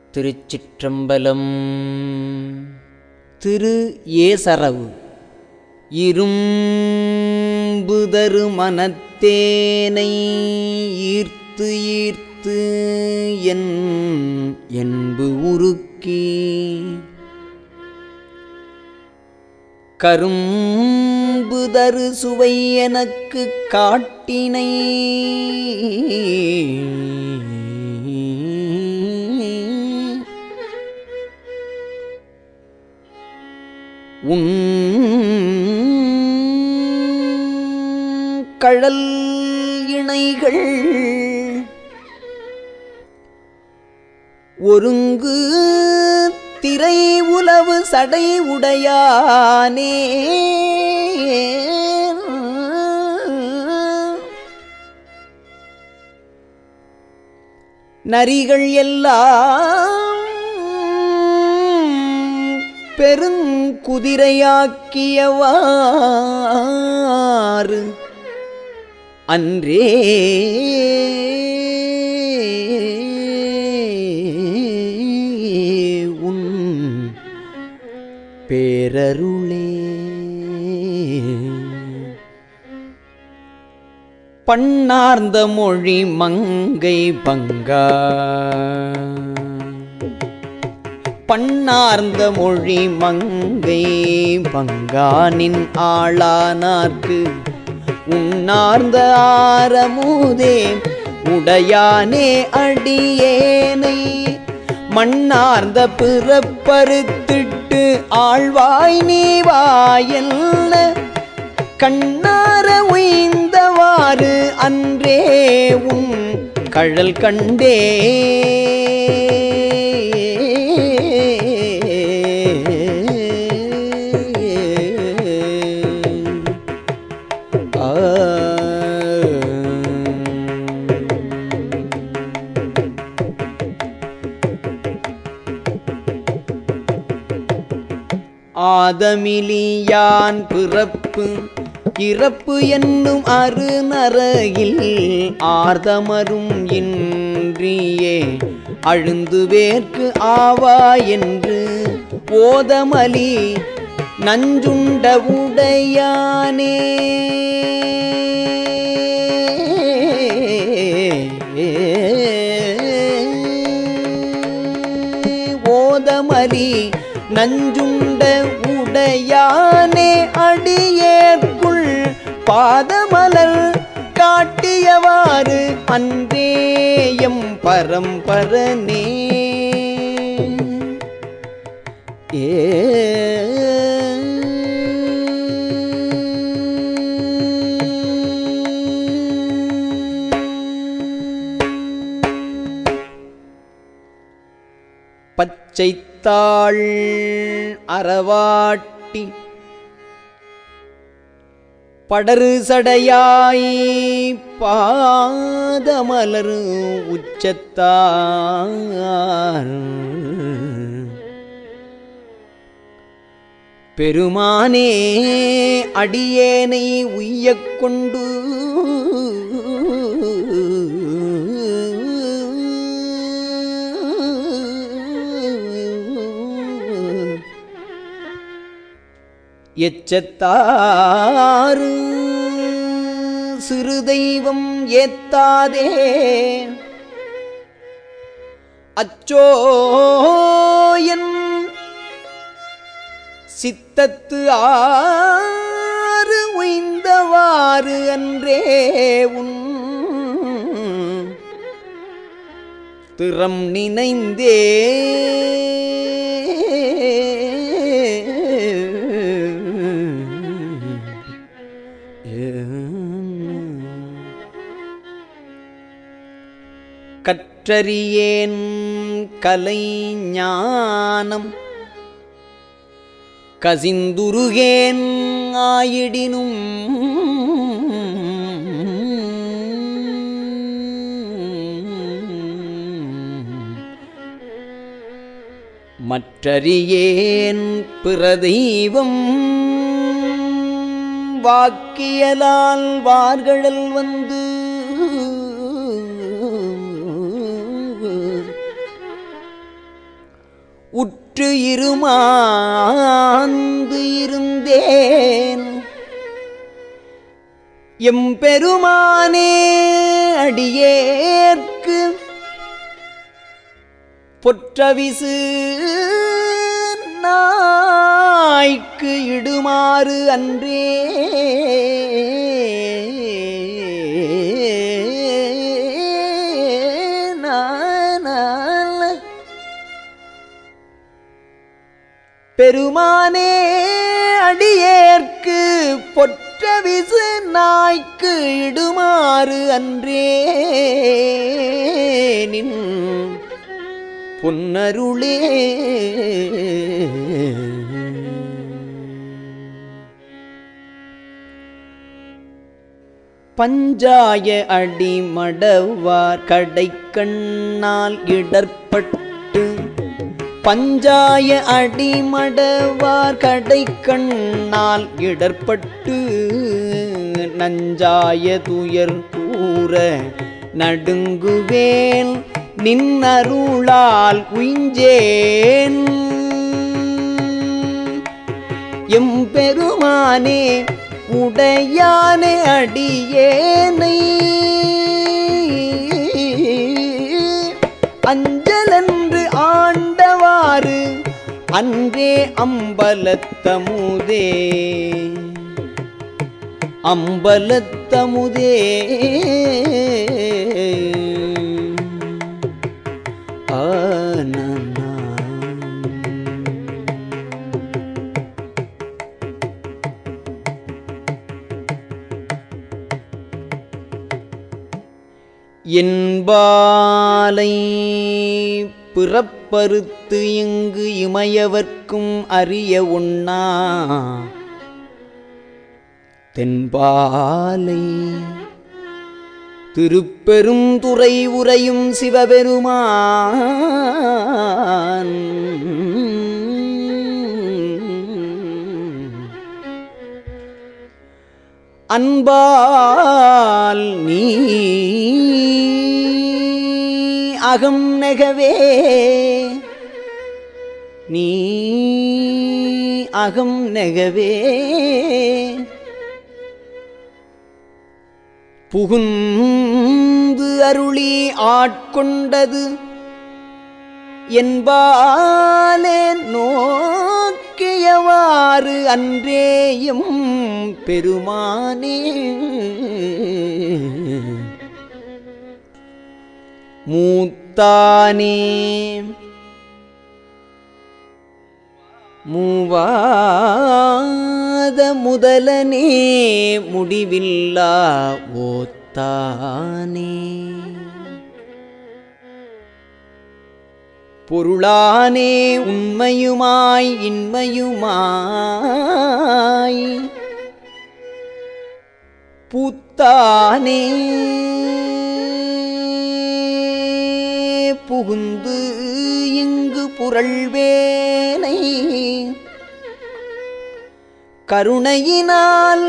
திருச்சிற்றம்பலம் திரு ஏசரவு இரும்புதரு மனத்தேனை ஈர்த்து ஈர்த்து என் என்பு உருக்கி கரும்புதரு சுவை எனக்கு காட்டினை உன் கழல் இணைகள் ஒருங்கு திரை உலவு சடை உடையானே நரிகள் எல்லாம் பெருங்குதிரையாக்கியவாறு அன்றே உன் பேரருளே பண்ணார்ந்த மொழி மங்கை பங்கா பண்ணார்ந்த மொழி மங்கை பங்கானின் ஆளானார்க்கு உன்னார்ந்த ஆரமுதே உடையானே அடியேனை மண்ணார்ந்த பிறப்பறுத்திட்டு ஆழ்வாய் நீ வாயல்ல கண்ணார உய்ந்தவாறு அன்றே உன் கழல் கண்டே ஆ. ஆதமிலியான் பிறப்பு இறப்பு என்னும் அருநரையில் ஆர்தமரும் இன்றியே அழுந்து வேர்க்கு ஆவா என்று ஓதமலி நஞ்சுண்ட உடையானே ஓதமலி நஞ்சுண்ட உடையானே அடியேற்குள் பாதமலர் காட்டியவாறு அன்றேயம் பரம்பரனே பச்சைத்தாள் அறவாட்டி படரு சடையாய் பாதமலர் உச்சத்தார் பெருமானே அடியேனை உய்யக் கொண்டு எச்சத்தாறு சிறு தெய்வம் ஏத்தாதே அச்சோ என் சித்தத்து ஆறு உய்ந்தவாறு அன்றே உன் திறம் நினைந்தே கற்றறியேன் கலை ஞானம் கசிந்துருகேன் ஆயிடினும் மற்றறியேன் பிற தெய்வம் வாக்கியலால் வார்கழல் வந்து உற்று இருமாந்து இருந்தேன் எம்பெருமானே அடியேற்கு பொற்றவிசு நாய்க்கு இடுமாறு அன்றே நான பெருமானே அடியேற்கு பொற்ற விசு நாய்க்கு இடுமாறு அன்றே நின் பொன்னருளே பஞ்சாய அடிமடவார் கடைக்கண்ணால் இடர்பட்டு பஞ்சாய அடிமடவார் கடைக்கண்ணால் இடர்பட்டு நஞ்சாய துயர் கூற நடுங்குவேன் நின்னருளால் உய்ஞ்சேன் எம்பெருமானே உடையானே அடியேனை அஞ்சலென்று ஆண்டவாறு அன்றே அம்பலத்தமுதே அம்பலத்தமுதே ஆன என்பாலை பிறப்பறுத்து இங்கு இமையவர்க்கும் அறிய உண்ணா தென்பாலை திருப்பெரும் துறை உரையும் சிவபெருமான் அன்பால் நீ அகம் நெகவே நீ அகம் நெகவே புகுந்து அருளி ஆட்கொண்டது என்பாலே நோக்கியவாறு அன்றேயும் பெருமானே மூத்தானே மூவாத முதலனே முடிவில்லா ஓத்தானே பொருளானே உண்மையுமாய் இன்மையுமாய் பூத்தானே புகுந்து இங்கு புரள்வேனை கருணையினால்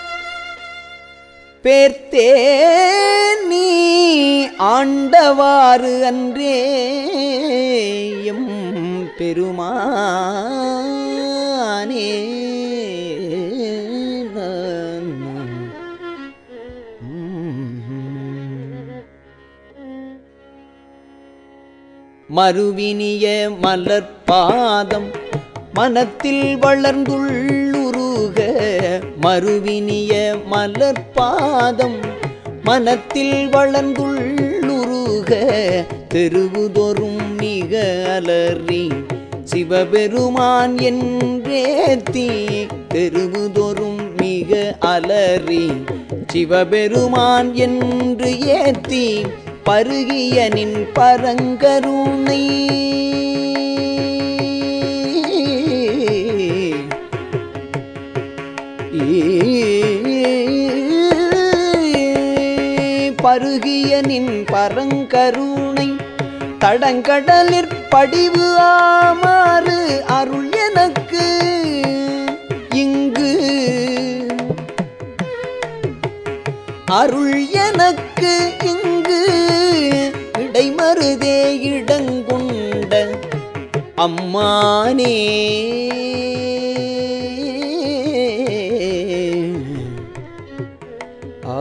பேர்த்தே நீ ஆண்டவாறு அன்றே எம் பெருமானே மறுவினிய மலர்பாதம் மனத்தில் வளர்ந்துள்ளுருக மறுவினிய மலர்பாதம் மனத்தில் வளர்ந்துள்ளுருக தெருவுதொரும் மிக அலறி சிவபெருமான் என்றேத்தி தெருவுதொரும் மிக அலறி சிவபெருமான் என்று ஏத்தி பருகிய நின் பரங்கருணை பருகிய நின் பரங்கருணை தடங்கடலிற் படிவு ஆமாறு அருள் எனக்கு இங்கு அருள் எனக்கு இங்கு இடைமருதே இடங்குண்ட அம்மானே ஆ.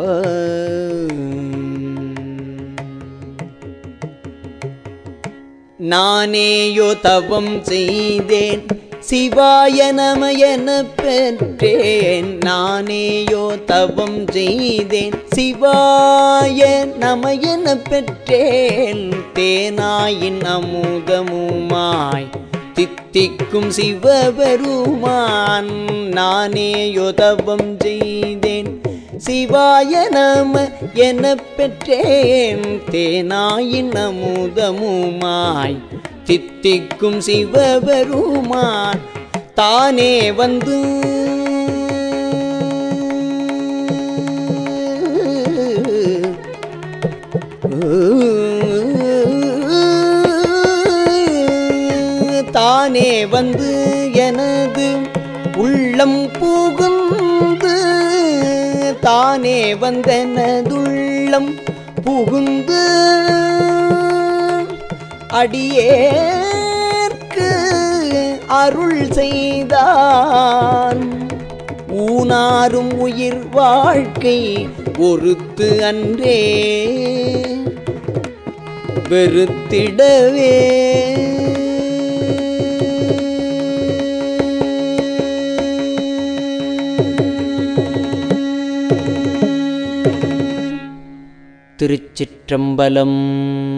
நானேயோ தவம் செய்தேன் சிவாய நம என பெற்றேன் நானேயோ தவம் செய்தேன் சிவாய நம என பெற்றேன் தேனாயின் அமுதமுமாய் தித்திக்கும் சிவபெருமான் நானேயோ தவம் செய்தேன் சிவாய நம என பெற்றேன் தேனாயின் அமுதமுமாய் தித்திக்கும் சிவபெருமான் தானே வந்து தானே வந்து எனது உள்ளம் புகுந்து தானே வந்தனதுள்ளம் புகுந்து அடியேற்கு அருள் செய்தான் ஊனாரும் உயிர் வாழ்க்கை ஒருத்து அன்றே வெறுத்திடவே திருச்சிற்றம்பலம்